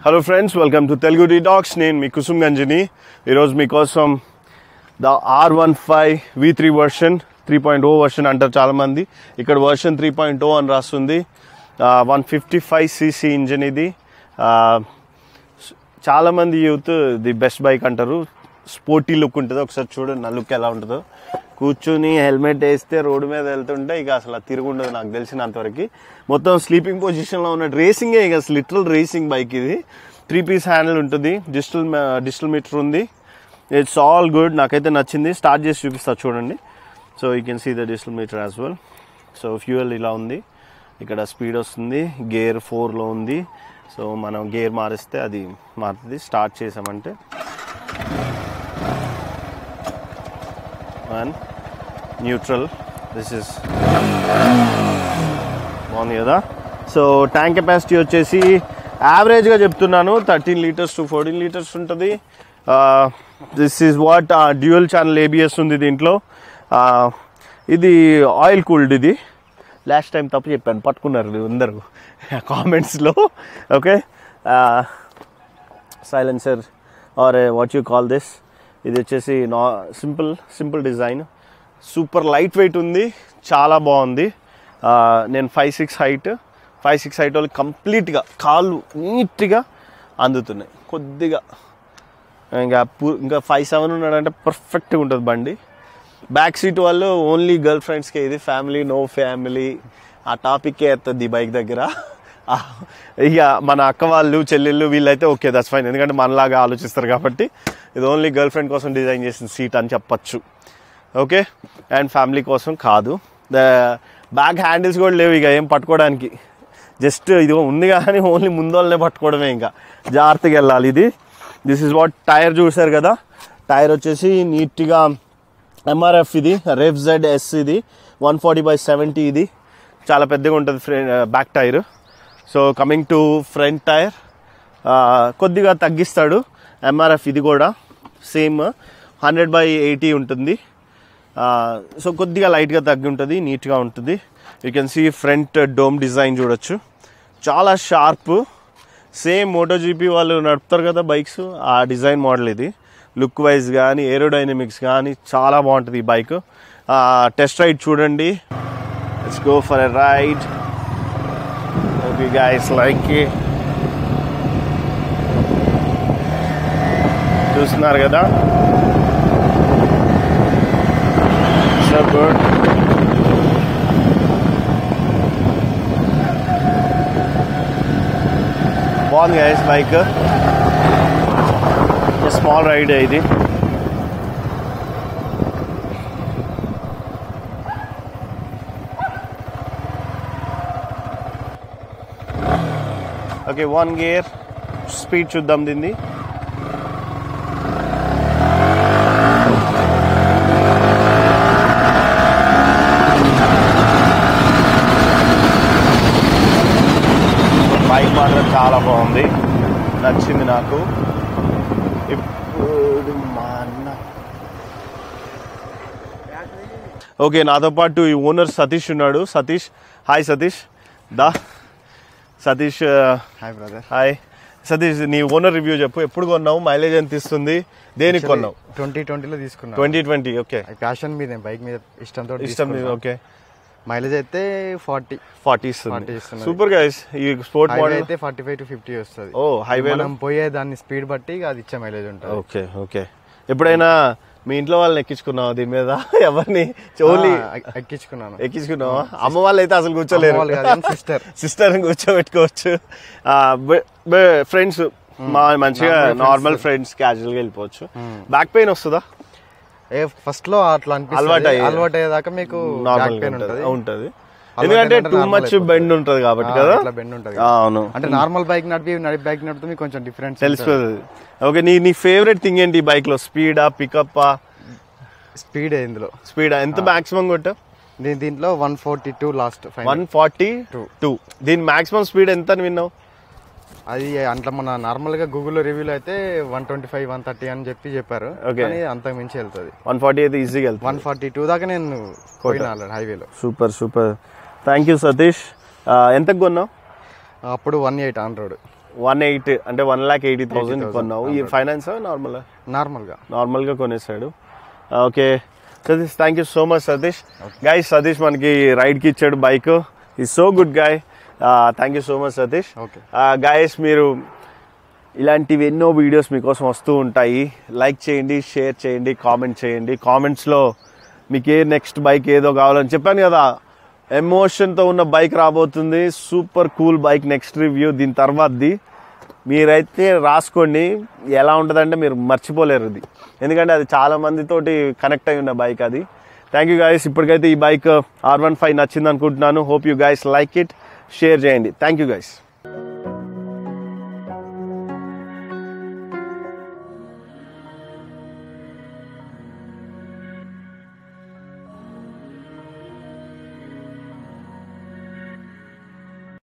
Hello friends welcome to Telugu docs నేను మీ కుసుమ్ గంజిని ఈరోజు మీకోసం the R one five V three version three point O version అంటారు చాలామంది ఇక్కడ వర్షన్ త్రీ పాయింట్ ఓ అని రాస్తుంది one fifty five CC engine ఇది Uh, చాలామంది యూత్ ది బెస్ట్ బైక్ అంటారు స్పోర్టీ లుక్ ఉంటుంది ఒకసారి చూడండి నా లుక్ ఎలా ఉంటుందో కూర్చుని హెల్మెట్ వేస్తే రోడ్డు మీద వెళ్తుంటే ఇక అసలు అది తిరుగుండదు నాకు తెలిసినంతవరకు మొత్తం స్లీపింగ్ పొజిషన్లో ఉన్న రేసింగే ఇక అసలు లిటరల్ రేసింగ్ బైక్ ఇది త్రీ పీస్ హ్యాండిల్ ఉంటుంది డిజిటల్ డిజిటల్ మీటర్ ఉంది ఇట్స్ ఆల్ గుడ్ నాకైతే నచ్చింది స్టార్ట్ చేసి చూపిస్తా చూడండి so you can see the digital meter as well so fuel ఇలా ఉంది ఇక్కడ స్పీడ్ వస్తుంది గేర్ ఫోర్లో ఉంది సో మనం గేర్ మారిస్తే అది మారుతుంది స్టార్ట్ చేసామంటే వన్ న్యూట్రల్ దిస్ ఇస్ బాగుంది కదా సో ట్యాంక్ కెపాసిటీ వచ్చేసి యావరేజ్గా చెప్తున్నాను thirteen litres to fourteen litres ఉంటుంది this is what dual channel ABS ఉంది దీంట్లో Uh, ఇది ఆయిల్ కూల్డ్ ఇది లాస్ట్ టైం తప్పు చెప్పాను పట్టుకున్నారు అందరు కామెంట్స్లో okay silencer or what you call this ఇది వచ్చేసి నా simple simple design super light weight ఉంది చాలా బాగుంది ఆ, నేను five six height five six height వాళ్ళు కంప్లీట్గా కాళ్ళు నీట్గా అందుతున్నాయి కొద్దిగా ఇంకా పు- ఇంకా ఫైవ్ సెవెన్ ఉన్నాడంటే పర్ఫెక్ట్గా ఉంటుంది బండి బ్యాక్ సీట్ వాళ్ళు ఓన్లీ గర్ల్ ఫ్రెండ్స్కే ఇది ఫ్యామిలీ నో ఫ్యామిలీ ఆ టాపిక్కే ఎత్తది ఈ బైక్ దగ్గర ఆ, ఇక మన అక్క వాళ్ళు చెల్లెళ్ళు వీళ్ళైతే ఓకే దట్స్ ఫైన్ ఎందుకంటే మనలాగా ఆలోచిస్తారు కాబట్టి ఇది ఓన్లీ గర్ల్ ఫ్రెండ్ కోసం డిజైన్ చేసిన సీట్ అని చెప్పచ్చు ఓకే అండ్ ఫ్యామిలీ కోసం కాదు ద బ్యాక్ హ్యాండిల్స్ కూడా లేవు ఇక ఏం పట్టుకోవడానికి జస్ట్ ఇది ఉంది కానీ ఓన్లీ ముందోళ్ళనే పట్టుకోవడమే ఇంకా జాగ్రత్తగా వెళ్ళాలి ఇది దిస్ ఇస్ వాట్ టైర్ చూసారు కదా టైర్ వచ్చేసి నీట్గా ఎంఆర్ఎఫ్ ఇది రెఫ్ జెడ్ ఎస్ ఇది వన్ ఫార్టీ బై సెవెంటీ ఇది చాలా పెద్దగా ఉంటుంది front back tyre so coming to front tyre కొద్దిగా తగ్గిస్తాడు ఎంఆర్ఎఫ్ ఇది కూడా సేమ్ హండ్రెడ్ బై ఎయిటీ ఉంటుంది సో కొద్దిగా లైట్గా తగ్గి ఉంటుంది నీట్గా ఉంటుంది you can see front dome design చూడొచ్చు చాలా షార్ప్ సేమ్ మోటో జీపీ వాళ్ళు నడుపుతారు కదా బైక్స్ ఆ డిజైన్ మోడల్ ఇది లుక్ వైజ్ కానీ ఏరోడైనమిక్స్ కానీ చాలా బాగుంటుంది ఈ బైక్ టెస్ట్ రైడ్ చూడండి let's go for a ride okay guys like చూస్తున్నారు కదా సో గుడ్ బాగుంది గైస్ బైక్ స్మాల్ రైడ్ ఇది ఓకే వన్ గేర్ స్పీడ్ చూద్దాం దీన్ని బైక్ మాత్రం చాలా బాగుంది నచ్చింది నాకు ఇప్పుడు మా అన్న ఓకే నాతో పాటు ఈ ఓనర్ సతీష్ ఉన్నాడు సతీష్ హాయ్ సతీష్ దా Satish hi brother hi Satish నీ ఓనర్ రివ్యూ చెప్పు ఎప్పుడు కొన్నావు మైలేజ్ ఎంత ఇస్తుంది దేనికి కొన్నావు ట్వంటీ ట్వంటీలో తీసుకున్నా ట్వంటీ ట్వంటీ ఓకే ప్యాషన్ మీద బైక్ మీద ఇష్టంతో ఇష్టం ఓకే మైలేజ్ అయితే ఫార్టీ ఫార్టీ 40 ఇస్తుంది ఇస్తున్నది. సూపర్ గైస్ ఈ స్పోర్ట్ హైవే మోడల్ అయితే ఫార్టీ ఫైవ్ టు ఫిఫ్టీ వస్తుంది ఓ హైవే మనం పోయే దాన్ని స్పీడ్ బట్టి అది ఇచ్చే మైలేజ్ ఉంటుంది ఓకే ఓకే ఎప్పుడైనా మీ ఇంట్లో వాళ్ళని ఎక్కించుకున్నావా దీని మీద ఎవరిని ఓన్లీ ఆ, ఎక్- ఎక్కించుకున్నాను ఎక్కించుకున్నావా అమ్మ వాళ్ళు అయితే అసలు కూర్చోలేరు సిస్టర్ సిస్టర్ కూర్చోబెట్టుకోవచ్చు ఫ్రెండ్స్ మా మంచిగా నార్మల్ ఫ్రెండ్స్ క్యాజువల్ గా వెళ్ళిపోవచ్చు బ్యాక్ పెయిన్ వస్తుందా ఏ ఫస్ట్ లో అట్లా అలవాటు అనిపిస్తుంది అయ్యే- అలవాటు అయ్యేదాకా మీకు నార్మల్ బ్యాక్ పెయిన్ ఉంటుంది ఉంటది ఎందుకంటే అలవాటు టూ అంటే మచ్ normal బెండ్ ఉంటది కాబట్టి ఆ, కదా ఇట్లా బెండ్ ఉంటుంది ఆ, అవును అంటే నార్మల్ బైక్ నడిపి నడిపి బైక్ నడిపితే మీకు కొంచెం డిఫరెన్స్ తెలిసిపోతుంది ఓకే నీ నీ ఫేవరెట్ థింగ్ ఏంటి ఈ బైక్ లో స్పీడా పికప్ స్పీడ్ ఇందులో స్పీడా ఎంత మాక్సిమం కొట్టావు దీని దీంట్లో one forty two last five one forty two దీని మాక్సిమం స్పీడ్ ఎంత అని విన్నావు అది అట్లా మన నార్మల్ గా గూగుల్ రివ్యూలో అయితే one twenty five one thirty అని చెప్పి చెప్పారు Okay. కానీ అంతకు మించి వెళ్తుంది వన్ ఫార్టీ అయితే ఈజీగా వెళ్తుంది వన్ ఫార్టీ టూ దాకా నేను పోయినా ఆల్రెడీ హైవేలో super super thank you Satish ఆ, ఎంతకు కొన్నావు అప్పుడు one eight on road one eight అంటే వన్ ల్యాక్ ఎయిటీ థౌసండ్ కొన్నావు ఈ ఫైనాన్స్ నార్మల్ నార్మల్గా నార్మల్గా కొనేసాడు okay Satish thank you so much Satish guy Satish మనకి రైడ్కి ఇచ్చాడు బైక్ ఈ so good guy thank you so much Satish okay guys మీరు ఇలాంటివి ఎన్నో వీడియోస్ మీకోసం వస్తూ ఉంటాయి లైక్ చేయండి షేర్ చేయండి కామెంట్ చేయండి కామెంట్స్లో మీకు ఏ నెక్స్ట్ బైక్ ఏదో కావాలని చెప్పాను కదా ఎమోషన్తో ఉన్న బైక్ రాబోతుంది super cool bike next review దీని తర్వాతది మీరైతే రాసుకోండి ఎలా ఉంటుందంటే మీరు మర్చిపోలేరు ఇది ఎందుకంటే అది చాలా మందితోటి కనెక్ట్ అయి ఉన్న బైక్ అది థ్యాంక్ యూ గాయస్ ఇప్పటికైతే ఈ బైక్ ఆర్ వన్ ఫైవ్ నచ్చింది అనుకుంటున్నాను hope you guys like it share చేయండి థ్యాంక్ యూ గైస్